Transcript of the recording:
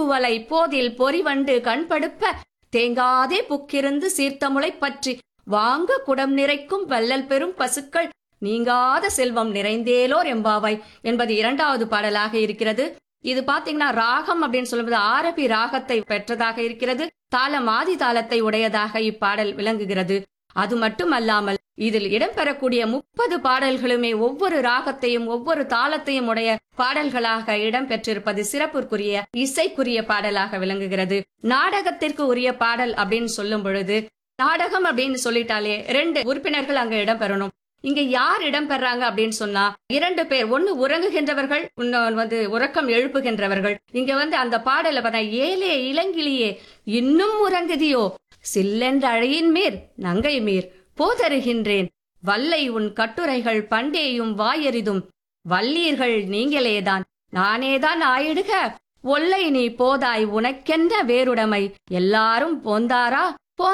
பூங்குவலை போதில் பொறிவண்டு கண்படுப்ப தேங்காதே புக்கிருந்து சீர்த்தமுளை பற்றி வாங்க குடம் நிறைக்கும் வள்ளல் பெரும் பசுக்கள் நீங்காத செல்வம் நிறைந்தேலோர் எம்பாவாய் என்பது இரண்டாவது பாடலாக இருக்கிறது இது பாத்தீங்கன்னா ராகம் அப்படின்னு சொல்லும்போது ஆரபி ராகத்தை பெற்றதாக இருக்கிறது தாளம் ஆதி தாளத்தை உடையதாக இப்பாடல் விளங்குகிறது அது மட்டுமல்லாமல் இதில் இடம்பெறக்கூடிய முப்பது பாடல்களுமே ஒவ்வொரு ராகத்தையும் ஒவ்வொரு தாளத்தையும் உடைய பாடல்களாக இடம்பெற்றிருப்பது சிறப்புக்குரிய இசைக்குரிய பாடலாக விளங்குகிறது நாடகத்திற்கு உரிய பாடல் அப்படின்னு சொல்லும் பொழுது நாடகம் அப்படின்னு சொல்லிட்டாலே ரெண்டு உறுப்பினர்கள் அங்க இடம்பெறணும் இங்க யார் இடம்பெறாங்க அப்படின்னு சொன்னா இரண்டு பேர் ஒன்னு உறங்குகின்றவர்கள் இன்னொன்று வந்து உறக்கம் எழுப்புகின்றவர்கள் இங்க வந்து அந்த பாடல பார்த்தா ஏலே இளங்கிலியே இன்னும் உறங்குதியோ சில்லென்ற அழையின் மேற் நங்கை மீர் போதருகின்றேன் வல்லை உன் கட்டுரைகள் பண்டேயும் வாயெறிதும் வல்லீர்கள் நீங்களேதான் நானேதான் ஆயிடுக ஒல்லை நீ போதாய் உனக்கென்ன வேறுடைமை எல்லாரும் போந்தாரா